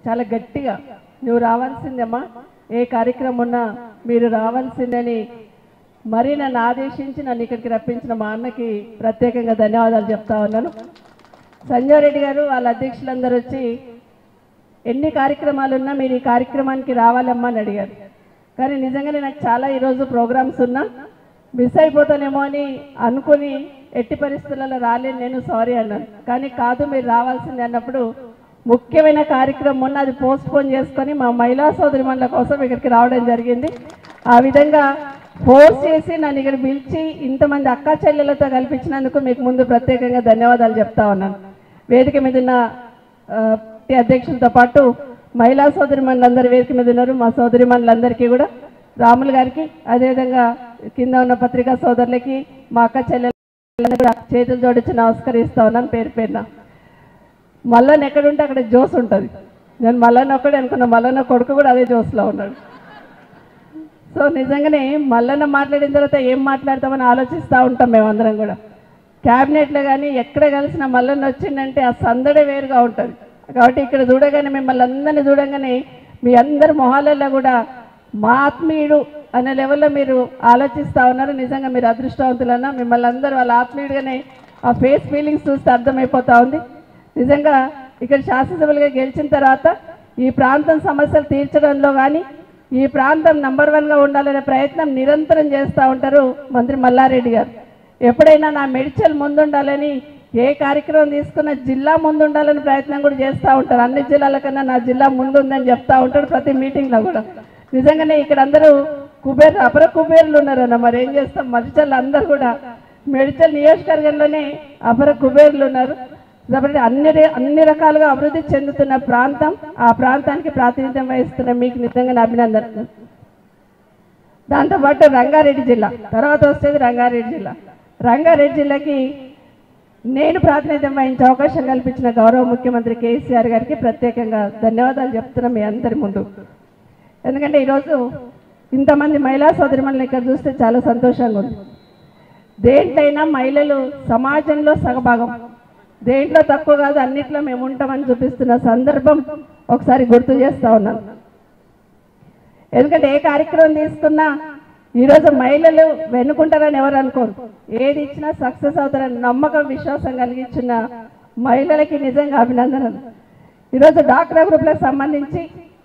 చాలా గట్టిగా నువ్వు రావాల్సిందమ్మా ఏ కార్యక్రమం ఉన్నా మీరు రావాల్సిందని మరీ నన్ను ఆదేశించి నన్ను ఇక్కడికి రప్పించిన మా అన్నకి ప్రత్యేకంగా ధన్యవాదాలు చెప్తా ఉన్నాను సంజయ్ రెడ్డి గారు వాళ్ళ అధ్యక్షులందరూ వచ్చి ఎన్ని కార్యక్రమాలు ఉన్నా మీరు ఈ కార్యక్రమానికి రావాలమ్మా అని అడిగారు కానీ నిజంగానే నాకు చాలా ఈరోజు ప్రోగ్రామ్స్ ఉన్నా మిస్ అయిపోతానేమో అని అనుకుని ఎట్టి పరిస్థితులలో రాలేను నేను సారీ అన్నాను కానీ కాదు మీరు రావాల్సిందే అన్నప్పుడు ముఖ్యమైన కార్యక్రమం ఉన్న అది పోస్ట్ పోన్ చేసుకొని మా మహిళా సోదరి మండల కోసం ఇక్కడికి రావడం జరిగింది ఆ విధంగా ఫోర్స్ చేసి నన్ను ఇక్కడ పిలిచి ఇంతమంది అక్క చెల్లెలతో కల్పించినందుకు మీకు ముందు ప్రత్యేకంగా ధన్యవాదాలు చెప్తా ఉన్నాను వేదిక మీద ఉన్న ఆ, పార్టీ అధ్యక్షులతో పాటు మహిళా సోదరి అందరి వేదిక మీద ఉన్నారు మా సోదరి అందరికీ కూడా రాములు గారికి అదేవిధంగా కింద ఉన్న పత్రికా సోదరులకి మా అక్క చెల్లెళ్ళని కూడా చేతులు జోడించి నమస్కరిస్తా ఉన్నాను పేరు పేరున మల్లన్న ఎక్కడుంటే అక్కడ జోస్ ఉంటుంది నేను మల్లన్న ఒక్కడే అనుకున్నా మల్లన్న కొడుకు కూడా అదే జోస్లో ఉన్నాడు సో నిజంగానే మల్లన్న మాట్లాడిన తర్వాత ఏం మాట్లాడతామని ఆలోచిస్తూ ఉంటాం మేమందరం కూడా క్యాబినెట్లో కానీ ఎక్కడ కలిసిన మల్లన్న వచ్చిందంటే ఆ సందడే వేరుగా ఉంటుంది కాబట్టి ఇక్కడ చూడగానే మిమ్మల్ని అందరినీ చూడగానే మీ అందరి మొహాలలో కూడా మా ఆత్మీయుడు అనే లెవెల్లో మీరు ఆలోచిస్తూ ఉన్నారు నిజంగా మీరు అదృష్టవంతులన్నా మిమ్మల్ని అందరూ వాళ్ళ ఆత్మీయుడిగానే ఆ ఫేస్ ఫీలింగ్స్ చూస్తే అర్థమైపోతా ఉంది నిజంగా ఇక్కడ శాసనసభలుగా గెలిచిన తర్వాత ఈ ప్రాంతం సమస్యలు తీర్చడంలో కానీ ఈ ప్రాంతం నంబర్ వన్గా ఉండాలనే ప్రయత్నం నిరంతరం చేస్తూ ఉంటారు మంత్రి మల్లారెడ్డి గారు ఎప్పుడైనా నా మెడిచల్ ముందుండాలని ఏ కార్యక్రమం తీసుకున్న జిల్లా ముందుండాలని ప్రయత్నం కూడా చేస్తూ ఉంటారు అన్ని జిల్లాల కన్నా నా జిల్లా ముందుందని చెప్తా ఉంటాడు ప్రతి మీటింగ్లో కూడా నిజంగానే ఇక్కడ అందరూ కుబేర్ అపర కుబేర్లు ఉన్నారన్న మరి ఏం చేస్తాం మరిచల్ అందరూ కూడా మెడిచల్ నియోజకవర్గంలోనే అపర కుబేర్లు ఉన్నారు కాబట్టి అన్ని రే- అన్ని రకాలుగా అభివృద్ధి చెందుతున్న ప్రాంతం ఆ ప్రాంతానికి ప్రాతినిధ్యం వహిస్తున్న మీకు నిజంగా అభినందనలు దాంతోపాటు రంగారెడ్డి జిల్లా తర్వాత వచ్చేది రంగారెడ్డి జిల్లా రంగారెడ్డి జిల్లాకి నేను ప్రాతినిధ్యం వహించే అవకాశం కల్పించిన గౌరవ ముఖ్యమంత్రి కేసీఆర్ గారికి ప్రత్యేకంగా ధన్యవాదాలు చెప్తున్నా మీ అందరి ముందు ఎందుకంటే ఈరోజు ఇంతమంది మహిళా సోదరిమణులు ఇక్కడ చూస్తే చాలా సంతోషంగా ఉంది దేంట్లైనా మహిళలు సమాజంలో సగభాగం దేంట్లో తక్కువ కాదు అన్నిట్లో మేము ఉంటామని చూపిస్తున్న సందర్భం ఒకసారి గుర్తు చేస్తా ఉన్నాను ఎందుకంటే ఏ కార్యక్రమం తీసుకున్నా ఈరోజు మహిళలు వెనుకుంటారని ఎవరు అనుకోరు ఏది ఇచ్చినా సక్సెస్ అవుతారని నమ్మకం విశ్వాసం కలిగించిన మహిళలకి నిజంగా అభినందనలు ఈరోజు డాక్రా గ్రూప్లకు సంబంధించి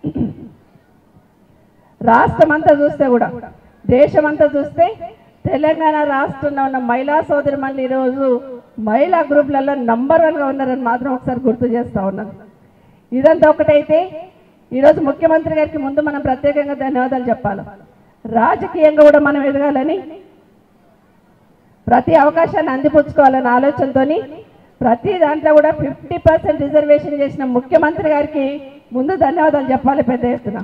రాష్ట్రం అంతా చూస్తే కూడా దేశం అంతా చూస్తే తెలంగాణ రాష్ట్రంలో ఉన్న మహిళా సోదరి మళ్ళీ ఈరోజు మహిళా గ్రూపులలో నంబర్ వన్గా ఉన్నారని మాత్రం ఒకసారి గుర్తు చేస్తా ఉన్నాను ఇదంతా ఒకటైతే ఈరోజు ముఖ్యమంత్రి గారికి ముందు మనం ప్రత్యేకంగా ధన్యవాదాలు చెప్పాలి రాజకీయంగా కూడా మనం ఎదగాలని ప్రతి అవకాశాన్ని అందిపుచ్చుకోవాలన్న ఆలోచనతోని ప్రతి దాంట్లో కూడా ఫిఫ్టీ పర్సెంట్ రిజర్వేషన్ చేసిన ముఖ్యమంత్రి గారికి ముందు ధన్యవాదాలు చెప్పాలి పెద్ద ఎత్తున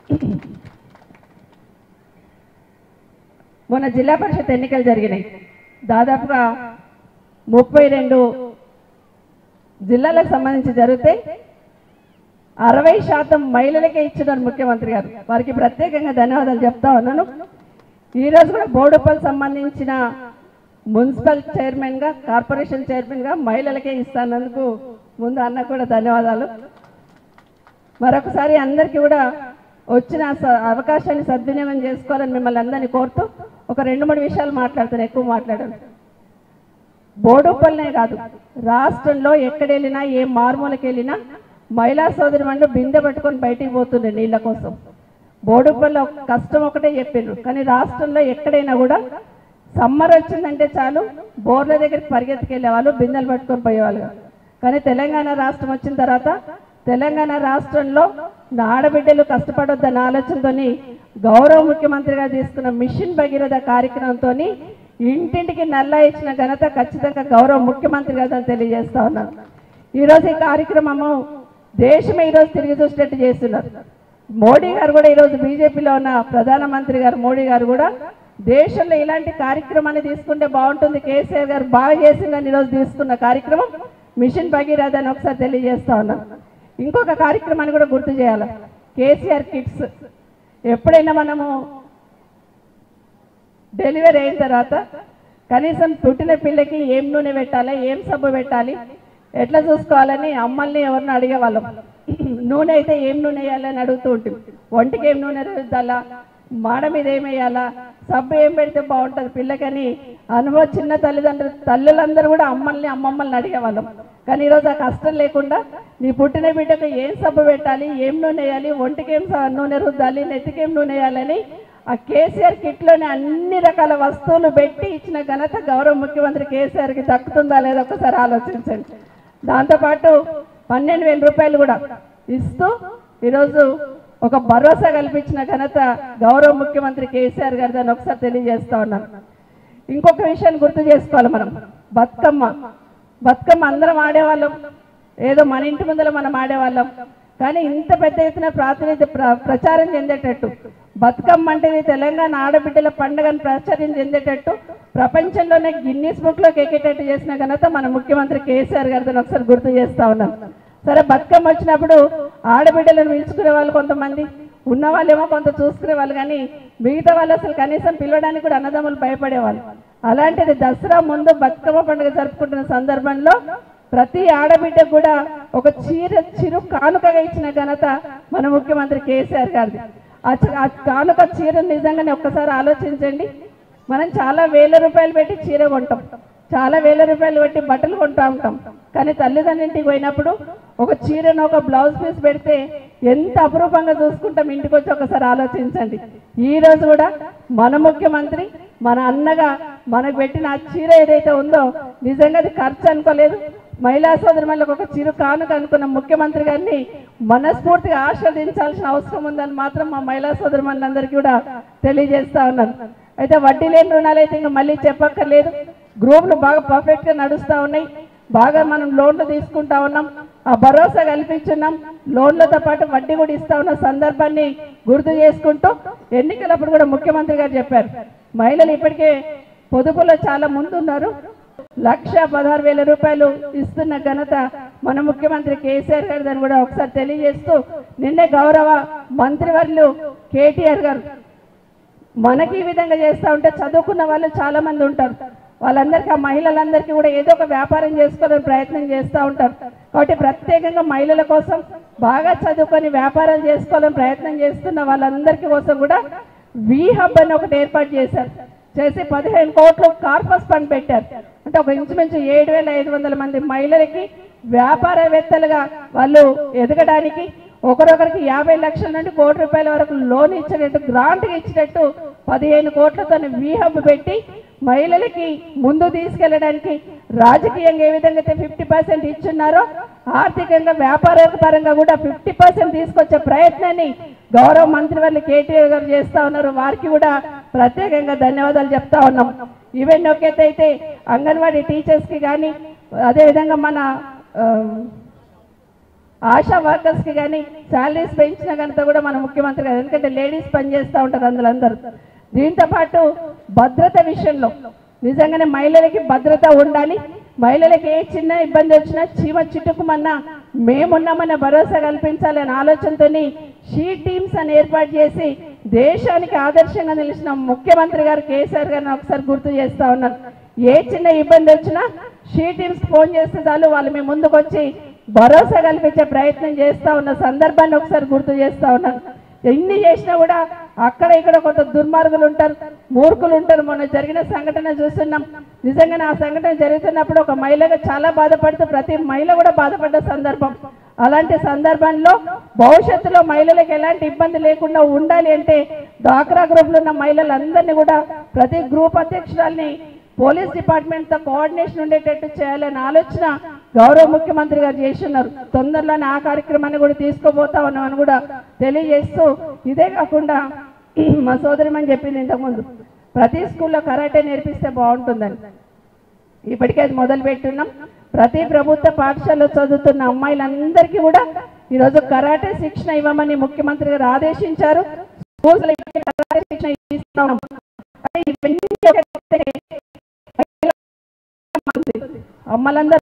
మొన్న జిల్లా పరిషత్ ఎన్నికలు జరిగినాయి దాదాపుగా ముప్పై రెండు జిల్లాలకు సంబంధించి జరిగితే అరవై శాతం మహిళలకే ఇచ్చినారు ముఖ్యమంత్రి గారు వారికి ప్రత్యేకంగా ధన్యవాదాలు చెప్తా ఉన్నాను ఈ రోజు కూడా బోడుపల్ సంబంధించిన మున్సిపల్ చైర్మన్ గా కార్పొరేషన్ చైర్మన్ గా మహిళలకే ఇస్తానందుకు ముందు అన్న కూడా ధన్యవాదాలు మరొకసారి అందరికీ కూడా వచ్చిన స- అవకాశాన్ని సద్వినియోగం చేసుకోవాలని మిమ్మల్ని అందరినీ కోరుతూ ఒక రెండు మూడు విషయాలు మాట్లాడుతాను ఎక్కువ మాట్లాడాను బోడుపల్లనే కాదు రాష్ట్రంలో ఎక్కడ వెళ్ళినా ఏ మారుమూలకి వెళ్ళినా మహిళా సోదరి మండలి బిందె పట్టుకొని బయటికి పోతుండే నీళ్ళ కోసం బోడుపల్లి ఒక కష్టం ఒకటే చెప్పిండ్రు కానీ రాష్ట్రంలో ఎక్కడైనా కూడా సమ్మర్ వచ్చిందంటే చాలు బోర్ల దగ్గరికి పరిగెత్తుకెళ్ళే వాళ్ళు బిందెలు పట్టుకొని పోయేవాళ్ళు కాదు. కానీ తెలంగాణ రాష్ట్రం వచ్చిన తర్వాత తెలంగాణ రాష్ట్రంలో నా ఆడబిడ్డలు కష్టపడొద్దన్న ఆలోచనతోని గౌరవ ముఖ్యమంత్రిగా తీసుకున్న మిషన్ భగీరథ కార్యక్రమంతో ఇంటింటికి నల్లా ఇచ్చిన ఘనత ఖచ్చితంగా గౌరవ ముఖ్యమంత్రి గారు తెలియజేస్తా ఉన్నాను ఈరోజు ఈ కార్యక్రమము దేశమే ఈరోజు తిరిగి చూసినట్టు చేస్తున్నారు మోడీ గారు కూడా ఈరోజు బీజేపీలో ఉన్న ప్రధానమంత్రి గారు మోడీ గారు కూడా దేశంలో ఇలాంటి కార్యక్రమాన్ని తీసుకుంటే బాగుంటుంది కేసీఆర్ గారు బాగా చేసిందని ఈరోజు తీసుకున్న కార్యక్రమం మిషన్ భగీరథ అని ఒకసారి తెలియజేస్తా ఉన్నాను ఇంకొక కార్యక్రమాన్ని కూడా గుర్తు చేయాలి కేసీఆర్ కిట్స్ ఎప్పుడైనా మనము డెలివరీ అయిన తర్వాత కనీసం పుట్టిన పిల్లకి ఏం నూనె పెట్టాలి ఏం సబ్బు పెట్టాలి ఎట్లా చూసుకోవాలని అమ్మల్ని ఎవరిని అడిగేవాళ్ళం నూనె అయితే ఏం నూనె వేయాలని అడుగుతూ ఉంటుంది ఒంటికి ఏం నూనె రుద్దాలా మాడ మీద ఏం వేయాలా సబ్బు ఏం పెడితే బాగుంటుంది పిల్లకని అనుభవం చిన్న తల్లిదండ్రులు తల్లులందరూ కూడా అమ్మల్ని అమ్మమ్మల్ని అడిగేవాళ్ళం కానీ ఈరోజు ఆ కష్టం లేకుండా నీ పుట్టిన బిడ్డకు ఏం సబ్బు పెట్టాలి ఏం నూనె వేయాలి ఒంటికి ఏం స- నూనె రుద్దాలి నెత్తికి ఏం నూనె వేయాలని ఆ కేసీఆర్ కిట్లోనే అన్ని రకాల వస్తువులు పెట్టి ఇచ్చిన ఘనత గౌరవ ముఖ్యమంత్రి కేసీఆర్కి దక్కుతుందా లేదా ఒకసారి ఆలోచించండి దాంతోపాటు పన్నెండు వేల రూపాయలు కూడా ఇస్తూ ఈరోజు ఒక భరోసా కల్పించిన ఘనత గౌరవ ముఖ్యమంత్రి కేసీఆర్ గారి దాన్ని ఒకసారి తెలియజేస్తా ఉన్నాను ఇంకొక విషయాన్ని గుర్తు చేసుకోవాలి మనం బతుకమ్మ బతుకమ్మ అందరం ఆడేవాళ్ళం ఏదో మన ఇంటి ముందర మనం ఆడేవాళ్ళం కానీ ఇంత పెద్ద ఎత్తున ప్రాతినిధ్య ప్ర- ప్రచారం చెందేటట్టు బతుకమ్మ అంటే ఇది తెలంగాణ ఆడబిడ్డల పండుగను ప్రాచుర్యం చెందేటట్టు ప్రపంచంలోనే గిన్నీస్ బుక్లోకి ఎక్కేటట్టు చేసిన ఘనత మన ముఖ్యమంత్రి కేసీఆర్ గారిని ఒకసారి గుర్తు చేస్తా ఉన్నాను సరే బతుకమ్మ వచ్చినప్పుడు ఆడబిడ్డలను పిలుచుకునే వాళ్ళు కొంతమంది ఉన్న వాళ్ళేమో కొంత చూసుకునే వాళ్ళు కానీ మిగతా వాళ్ళు అసలు కనీసం పిలవడానికి కూడా అన్నదమ్ములు భయపడేవాళ్ళు అలాంటిది దసరా ముందు బతుకమ్మ పండుగ జరుపుకుంటున్న సందర్భంలో ప్రతి ఆడబిడ్డ కూడా ఒక చీర చిరు కానుకగా ఇచ్చిన ఘనత మన ముఖ్యమంత్రి కేసీఆర్ గారిది ఆ చి- ఆ కానుక చీర నిజంగానే ఒక్కసారి ఆలోచించండి మనం చాలా వేల రూపాయలు పెట్టి చీర కొంటాం చాలా వేల రూపాయలు పెట్టి బట్టలు కొంటా ఉంటాం కానీ తల్లిదండ్రులింటికి పోయినప్పుడు ఒక చీరను ఒక బ్లౌజ్ పీస్ పెడితే ఎంత అపురూపంగా చూసుకుంటాం ఇంటికి వచ్చి ఒకసారి ఆలోచించండి ఈ రోజు కూడా మన ముఖ్యమంత్రి మన అన్నగా మనకు పెట్టిన ఆ చీర ఏదైతే ఉందో నిజంగా అది ఖర్చు అనుకోలేదు మహిళా సోదరులకు ఒక చిరు కానుక అనుకున్న ముఖ్యమంత్రి గారిని మనస్ఫూర్తిగా ఆస్వాదించాల్సిన అవసరం ఉందని మాత్రం మా మహిళా సోదరులందరికీ కూడా తెలియజేస్తా ఉన్నాను అయితే వడ్డీ లేని రుణాలు అయితే ఇంకా మళ్ళీ చెప్పక్కర్లేదు గ్రూపులు బాగా పర్ఫెక్ట్ గా నడుస్తా ఉన్నాయి బాగా మనం లోన్లు తీసుకుంటా ఉన్నాం ఆ భరోసా కల్పించున్నాం లోన్లతో పాటు వడ్డీ కూడా ఇస్తా ఉన్న సందర్భాన్ని గుర్తు చేసుకుంటూ ఎన్నికలప్పుడు కూడా ముఖ్యమంత్రి గారు చెప్పారు మహిళలు ఇప్పటికే పొదుపులో చాలా ముందున్నారు లక్ష పదహారు వేల రూపాయలు ఇస్తున్న ఘనత మన ముఖ్యమంత్రి కేసీఆర్ గారు దాన్ని కూడా ఒకసారి తెలియజేస్తూ నిన్నే గౌరవ మంత్రివర్యులు కేటీఆర్ గారు మనకి ఈ విధంగా చేస్తూ ఉంటే చదువుకున్న వాళ్ళు చాలా మంది ఉంటారు వాళ్ళందరికీ ఆ మహిళలందరికీ కూడా ఏదో ఒక వ్యాపారం చేసుకోవాలని ప్రయత్నం చేస్తూ ఉంటారు కాబట్టి ప్రత్యేకంగా మహిళల కోసం బాగా చదువుకొని వ్యాపారం చేసుకోవాలని ప్రయత్నం చేస్తున్న వాళ్ళందరికీ కోసం కూడా వి హబ్ అని ఒకటి ఏర్పాటు చేశారు చేసి పదిహేను కోట్లు కార్పస్ ఫండ్ పెట్టారు అంటే ఒక ఇంచుమించు ఏడు వేల ఐదు వందల మంది మహిళలకి వ్యాపారవేత్తలుగా వాళ్ళు ఎదగడానికి ఒకరొకరికి యాభై లక్షల నుండి కోటి రూపాయల వరకు లోన్ ఇచ్చినట్టు గ్రాంట్ ఇచ్చినట్టు పదిహేను కోట్లతో వీహబ్ పెట్టి మహిళలకి ముందు తీసుకెళ్ళడానికి రాజకీయంగా ఏ విధంగా అయితే ఫిఫ్టీ పర్సెంట్ ఇచ్చున్నారో ఆర్థికంగా వ్యాపార పరంగా కూడా ఫిఫ్టీ పర్సెంట్ తీసుకొచ్చే ప్రయత్నాన్ని గౌరవ మంత్రి వాళ్ళు కేటీఆర్ గారు చేస్తా ఉన్నారు వారికి కూడా ప్రత్యేకంగా ధన్యవాదాలు చెప్తా ఉన్నాం ఈవెన్ ఒకేతే అయితే అంగన్వాడీ టీచర్స్కి కానీ అదేవిధంగా మన ఆ, ఆశా వర్కర్స్ కి కానీ శాలరీస్ పెంచిన ఘనత కూడా మన ముఖ్యమంత్రి గారు ఎందుకంటే లేడీస్ పనిచేస్తూ ఉంటారు అందులో అందరూ దీంతో పాటు భద్రత విషయంలో నిజంగానే మహిళలకి భద్రత ఉండాలి మహిళలకి ఏ చిన్న ఇబ్బంది వచ్చినా చీమ చిట్టుకుమన్నా మేమున్నామన్న భరోసా కల్పించాలనే ఆలోచనతో షీ టీమ్స్ అని ఏర్పాటు చేసి దేశానికి ఆదర్శంగా నిలిచిన ముఖ్యమంత్రి గారు కేసీఆర్ గారిని ఒకసారి గుర్తు చేస్తా ఉన్నాను ఏ చిన్న ఇబ్బంది వచ్చినా షీ టీమ్స్ ఫోన్ చేస్తే చాలు వాళ్ళు మీ ముందుకు వచ్చి భరోసా కల్పించే ప్రయత్నం చేస్తా ఉన్న సందర్భాన్ని ఒకసారి గుర్తు చేస్తా ఉన్నాను ఎన్ని చేసినా కూడా అక్కడ ఇక్కడ కొంత దుర్మార్గులు ఉంటారు మూర్ఖులు ఉంటారు మొన్న జరిగిన సంఘటన చూస్తున్నాం నిజంగానే ఆ సంఘటన జరుగుతున్నప్పుడు ఒక మహిళగా చాలా బాధపడుతూ ప్రతి మహిళ కూడా బాధపడ్డ సందర్భం అలాంటి సందర్భంలో భవిష్యత్తులో మహిళలకు ఎలాంటి ఇబ్బంది లేకుండా ఉండాలి అంటే డాక్రా గ్రూప్లో ఉన్న మహిళలందరినీ కూడా ప్రతి గ్రూప్ అధ్యక్షురాల్ని పోలీస్ డిపార్ట్మెంట్ తో కోఆర్డినేషన్ ఉండేటట్టు చేయాలనే ఆలోచన గౌరవ ముఖ్యమంత్రి గారు చేస్తున్నారు తొందరలోనే ఆ కార్యక్రమాన్ని కూడా తీసుకోబోతా ఉన్నామని కూడా తెలియజేస్తూ ఇదే కాకుండా మా సోదరిమని చెప్పింది ఇంతకుముందు ప్రతి స్కూల్లో కరాటే నేర్పిస్తే బాగుంటుందని ఇప్పటికే అది మొదలు పెట్టున్నాం ప్రతి ప్రభుత్వ పాఠశాలలో చదువుతున్న అమ్మాయిలందరికీ కూడా ఈరోజు కరాటే శిక్షణ ఇవ్వమని ముఖ్యమంత్రి గారు ఆదేశించారు స్కూల్స్ కరాటే శిక్షణ ఇస్తున్నాం అంటే ఇవన్నీ ఒక ఎత్తే అమ్మలందరూ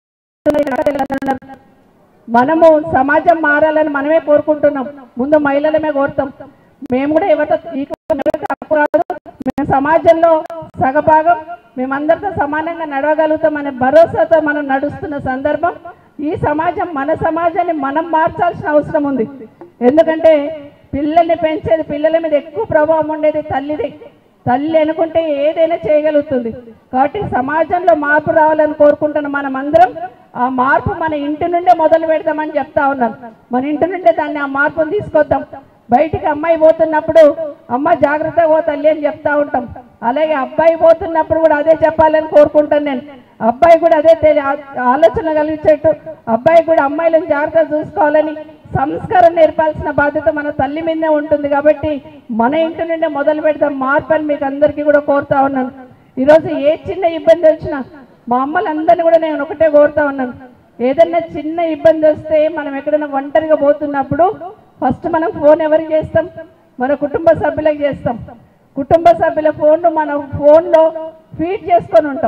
మనము సమాజం మారాలని మనమే కోరుకుంటున్నాం ముందు మహిళలమే కోరుతాం మేము కూడా ఎవరితో ఈక్వల్ ఎవరితో తక్కువ కాదు మేము సమాజంలో సగభాగం మేమందరితో సమానంగా నడవగలుగుతాం అనే భరోసాతో మనం నడుస్తున్న సందర్భం ఈ సమాజం మన సమాజాన్ని మనం మార్చాల్సిన అవసరం ఉంది ఎందుకంటే పిల్లల్ని పెంచేది పిల్లల మీద ఎక్కువ ప్రభావం ఉండేది తల్లిది తల్లి అనుకుంటే ఏదైనా చేయగలుగుతుంది కాబట్టి సమాజంలో మార్పు రావాలని కోరుకుంటున్న మనం అందరం ఆ మార్పు మన ఇంటి నుండే మొదలు పెడదామని చెప్తా ఉన్నాను మన ఇంటి నుండే దాన్ని ఆ మార్పును తీసుకొద్దాం బయటికి అమ్మాయి పోతున్నప్పుడు అమ్మ జాగ్రత్తగా పో తల్లి అని చెప్తా ఉంటాం అలాగే అబ్బాయి పోతున్నప్పుడు కూడా అదే చెప్పాలని కోరుకుంటాను నేను అబ్బాయి కూడా అదే తెలి- ఆ- ఆలోచన కలిగించేట్టు అబ్బాయి కూడా అమ్మాయిలను జాగ్రత్తగా చూసుకోవాలని సంస్కారం నేర్పాల్సిన బాధ్యత మన తల్లి మీదనే ఉంటుంది కాబట్టి మన ఇంటి నుండే మొదలు పెడతాం మార్పు అని మీకు అందరికీ కూడా కోరుతా ఉన్నాను ఈరోజు ఏ చిన్న ఇబ్బంది వచ్చినా మా అమ్మలందరినీ కూడా నేను ఒకటే కోరుతా ఉన్నాను ఏదైనా చిన్న ఇబ్బంది వస్తే మనం ఎక్కడైనా ఒంటరిగా పోతున్నప్పుడు ఫస్ట్ మనం ఫోన్ ఎవరికి చేస్తాం మన కుటుంబ సభ్యులకు చేస్తాం కుటుంబ సభ్యుల ఫోన్ను మనం ఫోన్లో ఫీడ్ చేసుకొని ఉంటాం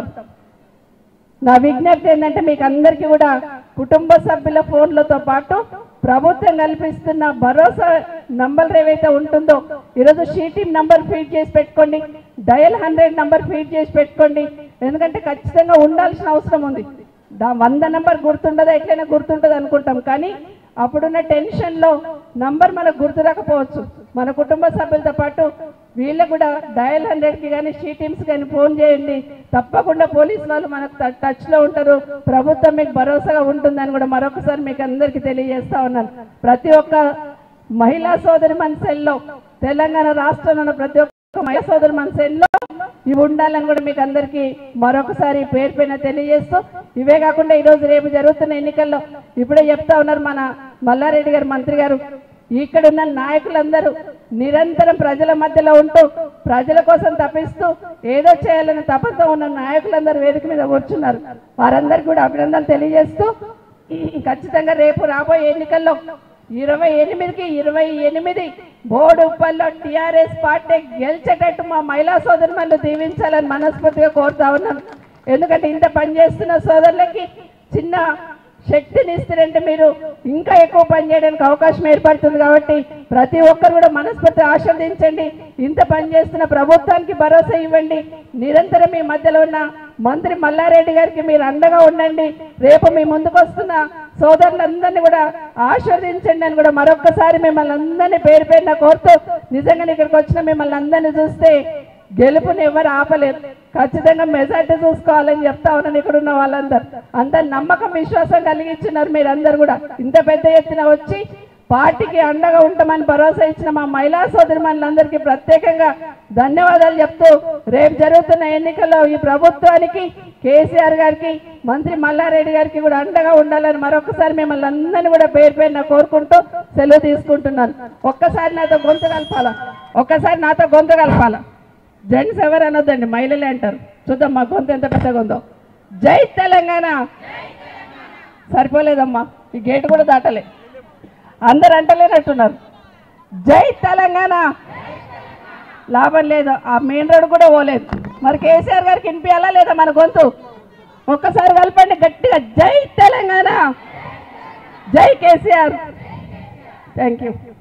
నా విజ్ఞప్తి ఏంటంటే మీకు అందరికీ కూడా కుటుంబ సభ్యుల ఫోన్లతో పాటు ప్రభుత్వం కల్పిస్తున్న భరోసా నంబర్ ఏవైతే ఉంటుందో ఈరోజు షీటీమ్ నంబర్ ఫీడ్ చేసి పెట్టుకోండి డయల్ హండ్రెడ్ నంబర్ ఫీడ్ చేసి పెట్టుకోండి ఎందుకంటే ఖచ్చితంగా ఉండాల్సిన అవసరం ఉంది దా వంద నంబర్ గుర్తుండదా ఎట్లయినా గుర్తుంటుంది అనుకుంటాం కానీ అప్పుడున్న టెన్షన్లో నంబర్ మనకు గుర్తు రాకపోవచ్చు మన కుటుంబ సభ్యులతో పాటు వీళ్ళకు కూడా డయల్ హండ్రెడ్కి కానీ షీ టీమ్స్ కానీ ఫోన్ చేయండి తప్పకుండా పోలీస్ వాళ్ళు మనకు ట- టచ్లో ఉంటారు ప్రభుత్వం మీకు భరోసాగా ఉంటుందని కూడా మరొకసారి మీకు అందరికీ తెలియజేస్తా ఉన్నాను ప్రతి ఒక్క మహిళా సోదరి మన సెల్లో తెలంగాణ రాష్ట్రంలో ఉన్న ప్రతి ఒక్క మహిళా సోదరి మన సెల్లో ఇవి ఉండాలని కూడా మీకు అందరికీ మరొకసారి పేరు పైన తెలియజేస్తూ ఇవే కాకుండా ఈరోజు రేపు జరుగుతున్న ఎన్నికల్లో ఇప్పుడే చెప్తా ఉన్నారు మన మల్లారెడ్డి గారు మంత్రి గారు ఇక్కడ ఉన్న నాయకులందరూ నిరంతరం ప్రజల మధ్యలో ఉంటూ ప్రజల కోసం తప్పిస్తూ ఏదో చేయాలని తపంతో ఉన్న నాయకులందరూ వేదిక మీద కూర్చున్నారు వారందరికీ కూడా అభినందనలు తెలియజేస్తూ ఖచ్చితంగా రేపు రాబోయే ఎన్నికల్లో ఇరవై ఎనిమిదికి ఇరవై ఎనిమిది బోర్డు ఉప్పల్లో టిఆర్ఎస్ పార్టీ గెలిచేటట్టు మా మహిళా సోదరులు దీవించాలని మనస్ఫూర్తిగా కోరుతా ఉన్నాను ఎందుకంటే ఇంత పనిచేస్తున్న సోదరులకి చిన్న శక్తిని ఇస్తారంటే మీరు ఇంకా ఎక్కువ పని చేయడానికి అవకాశం ఏర్పడుతుంది కాబట్టి ప్రతి ఒక్కరు కూడా మనస్ఫూర్తి ఆస్వాదించండి ఇంత పని చేస్తున్న ప్రభుత్వానికి భరోసా ఇవ్వండి నిరంతరం మీ మధ్యలో ఉన్న మంత్రి మల్లారెడ్డి గారికి మీరు అండగా ఉండండి రేపు మీ ముందుకు వస్తున్న సోదరులందరినీ కూడా ఆశీర్వదించండి అని కూడా మరొక్కసారి మిమ్మల్ని అందరినీ పేరు పేరున కోరుతూ నిజంగా ఇక్కడికి వచ్చిన మిమ్మల్ని అందరినీ చూస్తే గెలుపుని ఎవరు ఆపలేరు ఖచ్చితంగా మెజార్టీ చూసుకోవాలని చెప్తా ఉన్నాను ఇక్కడ ఉన్న వాళ్ళందరూ అంత నమ్మకం విశ్వాసం కలిగించున్నారు మీరందరూ కూడా ఇంత పెద్ద ఎత్తున వచ్చి పార్టీకి అండగా ఉంటామని భరోసా ఇచ్చిన మా మహిళా సోదరిమణులందరికీ ప్రత్యేకంగా ధన్యవాదాలు చెప్తూ రేపు జరుగుతున్న ఎన్నికల్లో ఈ ప్రభుత్వానికి కేసీఆర్ గారికి మంత్రి మల్లారెడ్డి గారికి కూడా అండగా ఉండాలని మరొకసారి మిమ్మల్ని అందరినీ కూడా పేరు పేరున కోరుకుంటూ సెలవు తీసుకుంటున్నాను ఒక్కసారి నాతో గొంతు కలపాలా ఒక్కసారి నాతో గొంతు కలపాలా జెంట్స్ ఎవరు అనొద్దండి మహిళలే అంటారు చూద్దాం మా గొంతు ఎంత పెద్దగా ఉందో జై తెలంగాణ సరిపోలేదమ్మా ఈ గేట్ కూడా దాటలే అందరు అంటలేనట్టున్నారు జై తెలంగాణ లాభం లేదు ఆ మెయిన్ రోడ్ కూడా పోలేదు మరి కేసీఆర్ గారికి వినిపించాలా లేదా మన గొంతు ఒక్కసారి కలపండి గట్టిగా జై తెలంగాణ జై కేసీఆర్ థ్యాంక్ యూ